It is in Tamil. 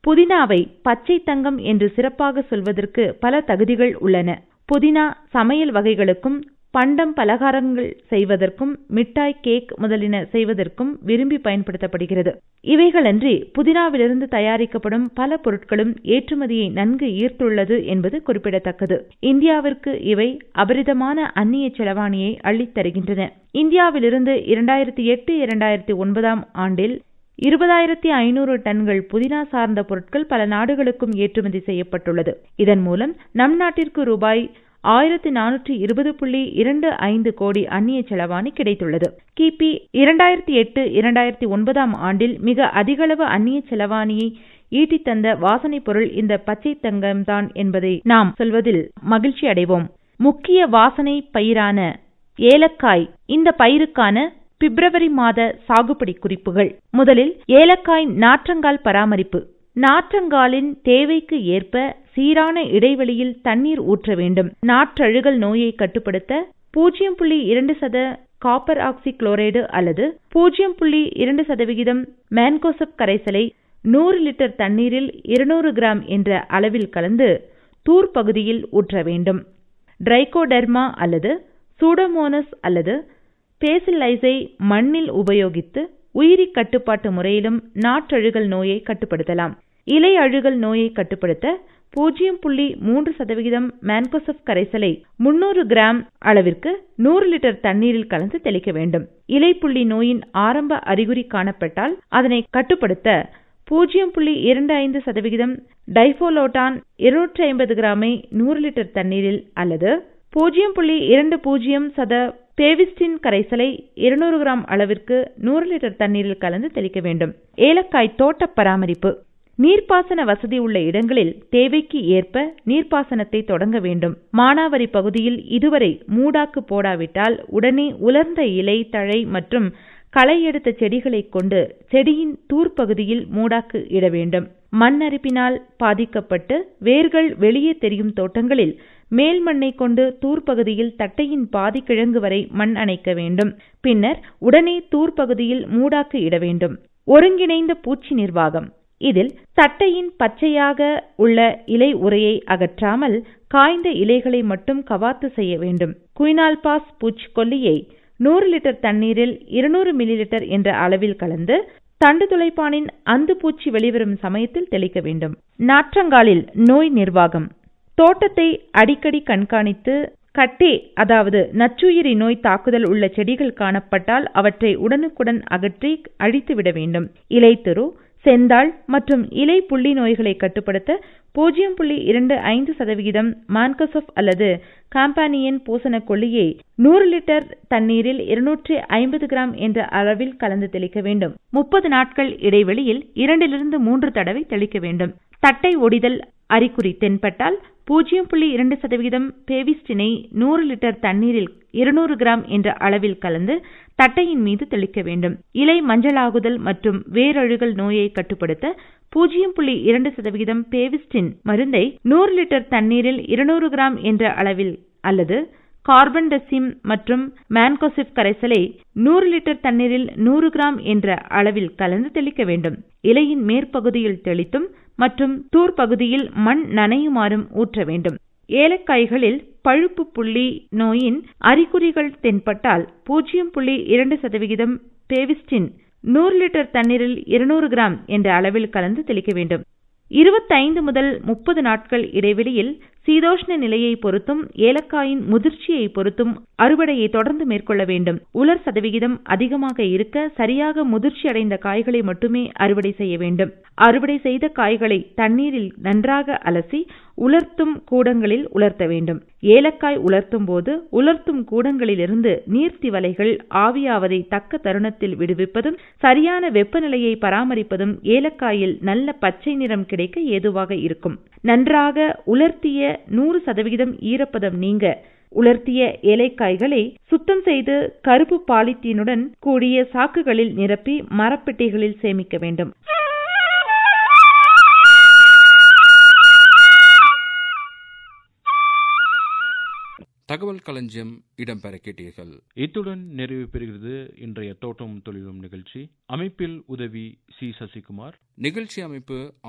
புதினாவை பச்சை தங்கம் என்று சிறப்பாக சொல்வதற்கு பல தகுதிகள் உள்ளன புதினா சமையல் வகைகளுக்கும் பண்டம் பலகாரங்கள் செய்வதற்கும் மிட்டாய் கேக் முதலின செய்வதற்கும் விரும்பி பயன்படுத்தப்படுகிறது இவைகளன்றி புதினாவிலிருந்து தயாரிக்கப்படும் பல பொருட்களும் ஏற்றுமதியை நன்கு ஈர்த்துள்ளது என்பது குறிப்பிடத்தக்கது இந்தியாவிற்கு இவை அபரிதமான அந்நிய செலவாணியை அள்ளித் தருகின்றன இந்தியாவிலிருந்து இரண்டாயிரத்தி எட்டு இரண்டாயிரத்தி ஒன்பதாம் ஆண்டில் இருபதாயிரத்தி ஐநூறு டன்கள் புதினா சார்ந்த பொருட்கள் பல நாடுகளுக்கும் ஏற்றுமதி செய்யப்பட்டுள்ளது இதன் மூலம் நம் நாட்டிற்கு ரூபாய் ஆயிரத்தி நானூற்றி இருபது புள்ளி இரண்டு ஐந்து கோடி அந்நிய செலவாணி கிடைத்துள்ளது கிபி இரண்டாயிரத்தி எட்டு இரண்டாயிரத்தி ஒன்பதாம் ஆண்டில் மிக அதிகளவு அந்நிய செலவாணியை ஈட்டித் தந்த வாசனை பொருள் இந்த பச்சை தங்கம்தான் என்பதை நாம் சொல்வதில் மகிழ்ச்சி அடைவோம் முக்கிய வாசனை பயிரான ஏலக்காய் இந்த பயிருக்கான பிப்ரவரி மாத சாகுபடி குறிப்புகள் முதலில் ஏலக்காய் நாற்றங்கால் பராமரிப்பு நாற்றங்காலின் தேவைக்கு ஏற்ப சீரான இடைவெளியில் தண்ணீர் ஊற்ற வேண்டும் நாற்றழுகல் நோயை கட்டுப்படுத்த பூஜ்ஜியம் புள்ளி இரண்டு சத காப்பர் ஆக்சி குளோரைடு அல்லது பூஜ்ஜியம் புள்ளி இரண்டு சதவிகிதம் மேன்கோசப் கரைசலை நூறு லிட்டர் தண்ணீரில் இருநூறு கிராம் என்ற அளவில் கலந்து தூர் பகுதியில் ஊற்ற வேண்டும் டிரைகோடெர்மா அல்லது சூடோமோனஸ் அல்லது பேசில்லைஸை மண்ணில் உபயோகித்து உயிரி கட்டுப்பாட்டு முறையிலும் நாற்றழுகல் நோயை கட்டுப்படுத்தலாம் இலை அழுகல் நோயை கட்டுப்படுத்த பூஜ்ஜியம் புள்ளி மூன்று சதவிகிதம் மேன்கோசப் கரைசலை முன்னூறு கிராம் அளவிற்கு நூறு லிட்டர் தண்ணீரில் கலந்து தெளிக்க வேண்டும் இலைப்புள்ளி நோயின் ஆரம்ப அறிகுறி காணப்பட்டால் அதனை கட்டுப்படுத்த பூஜ்ஜியம் புள்ளி இரண்டு ஐந்து சதவிகிதம் டைஃபோலோட்டான் இருநூற்றி ஐம்பது கிராமை நூறு லிட்டர் தண்ணீரில் அல்லது பூஜ்ஜியம் புள்ளி இரண்டு பூஜ்ஜியம் சத பேவிஸ்டின் கரைசலை இருநூறு கிராம் அளவிற்கு நூறு லிட்டர் தண்ணீரில் கலந்து தெளிக்க வேண்டும் ஏலக்காய் தோட்ட பராமரிப்பு நீர்ப்பாசன வசதி உள்ள இடங்களில் தேவைக்கு ஏற்ப நீர்ப்பாசனத்தை தொடங்க வேண்டும் மானாவரி பகுதியில் இதுவரை மூடாக்கு போடாவிட்டால் உடனே உலர்ந்த இலை தழை மற்றும் களை எடுத்த செடிகளைக் கொண்டு செடியின் தூர்ப்பகுதியில் மூடாக்கு இட வேண்டும் மண் அரிப்பினால் பாதிக்கப்பட்டு வேர்கள் வெளியே தெரியும் தோட்டங்களில் மேல் மண்ணை கொண்டு தூர்ப்பகுதியில் தட்டையின் பாதி கிழங்கு வரை மண் அணைக்க வேண்டும் பின்னர் உடனே தூர்ப்பகுதியில் மூடாக்கு இட வேண்டும் ஒருங்கிணைந்த பூச்சி நிர்வாகம் இதில் தட்டையின் பச்சையாக உள்ள இலை உரையை அகற்றாமல் காய்ந்த இலைகளை மட்டும் கவாத்து செய்ய வேண்டும் குயினால்பாஸ் பூச்சிக்கொல்லியை நூறு லிட்டர் தண்ணீரில் இருநூறு மில்லி லிட்டர் என்ற அளவில் கலந்து தண்டு துளைப்பானின் அந்து பூச்சி வெளிவரும் சமயத்தில் தெளிக்க வேண்டும் நாற்றங்காலில் நோய் நிர்வாகம் தோட்டத்தை அடிக்கடி கண்காணித்து கட்டே அதாவது நச்சுயிரி நோய் தாக்குதல் உள்ள செடிகள் காணப்பட்டால் அவற்றை உடனுக்குடன் அகற்றி அழித்துவிட வேண்டும் இலைத்துரு செந்தாள் மற்றும் இலை புள்ளி நோய்களை கட்டுப்படுத்த பூஜ்ஜியம் புள்ளி இரண்டு ஐந்து சதவிகிதம் மான்கசோப் அல்லது காம்பானியன் பூசண கொல்லியை நூறு லிட்டர் தண்ணீரில் இருநூற்றி ஐம்பது கிராம் என்ற அளவில் கலந்து தெளிக்க வேண்டும் முப்பது நாட்கள் இடைவெளியில் இரண்டிலிருந்து மூன்று தடவை தெளிக்க வேண்டும் தட்டை ஒடிதல் அறிகுறி தென்பட்டால் பூஜ்ஜியம் புள்ளி இரண்டு சதவிகிதம் பேவிஸ்டினை நூறு லிட்டர் தண்ணீரில் இருநூறு கிராம் என்ற அளவில் கலந்து தட்டையின் மீது தெளிக்க வேண்டும் இலை மஞ்சளாகுதல் மற்றும் வேரழுகல் நோயை கட்டுப்படுத்த பூஜ்ஜியம் புள்ளி இரண்டு சதவிகிதம் பேவிஸ்டின் மருந்தை நூறு லிட்டர் தண்ணீரில் இருநூறு கிராம் என்ற அளவில் அல்லது கார்பன்டசிம் மற்றும் மான்கோசிப் கரைசலை நூறு லிட்டர் தண்ணீரில் நூறு கிராம் என்ற அளவில் கலந்து தெளிக்க வேண்டும் இலையின் மேற்பகுதியில் தெளித்தும் மற்றும் தூர் பகுதியில் மண் நனையுமாறும் ஊற்ற வேண்டும் ஏலக்காய்களில் பழுப்பு புள்ளி நோயின் அறிகுறிகள் தென்பட்டால் பூஜ்ஜியம் புள்ளி இரண்டு சதவிகிதம் பேவிஸ்டின் நூறு லிட்டர் தண்ணீரில் இருநூறு கிராம் என்ற அளவில் கலந்து தெளிக்க வேண்டும் இருபத்தைந்து முதல் முப்பது நாட்கள் இடைவெளியில் சீதோஷ்ண நிலையை பொறுத்தும் ஏலக்காயின் முதிர்ச்சியை பொறுத்தும் அறுவடையை தொடர்ந்து மேற்கொள்ள வேண்டும் உலர் சதவிகிதம் அதிகமாக இருக்க சரியாக முதிர்ச்சி அடைந்த காய்களை மட்டுமே அறுவடை செய்ய வேண்டும் அறுவடை செய்த காய்களை தண்ணீரில் நன்றாக அலசி உலர்த்தும் கூடங்களில் உலர்த்த வேண்டும் ஏலக்காய் உலர்த்தும் போது உலர்த்தும் கூடங்களிலிருந்து நீர்த்தி வலைகள் ஆவியாவதை தக்க தருணத்தில் விடுவிப்பதும் சரியான வெப்பநிலையை பராமரிப்பதும் ஏலக்காயில் நல்ல பச்சை நிறம் கிடைக்க ஏதுவாக இருக்கும் நன்றாக உலர்த்திய நூறு சதவிகிதம் ஈரப்பதம் நீங்க உலர்த்திய ஏலைக்காய்களை சுத்தம் செய்து கருப்பு பாலித்தீனுடன் கூடிய சாக்குகளில் நிரப்பி மரப்பெட்டிகளில் சேமிக்க வேண்டும் தகவல் களஞ்சியம் இடம்பெற கேட்டீர்கள் இத்துடன் நிறைவு பெறுகிறது இன்றைய தோட்டம் தொழிலும் நிகழ்ச்சி அமைப்பில் உதவி சி சசிகுமார் நிகழ்ச்சி அமைப்பு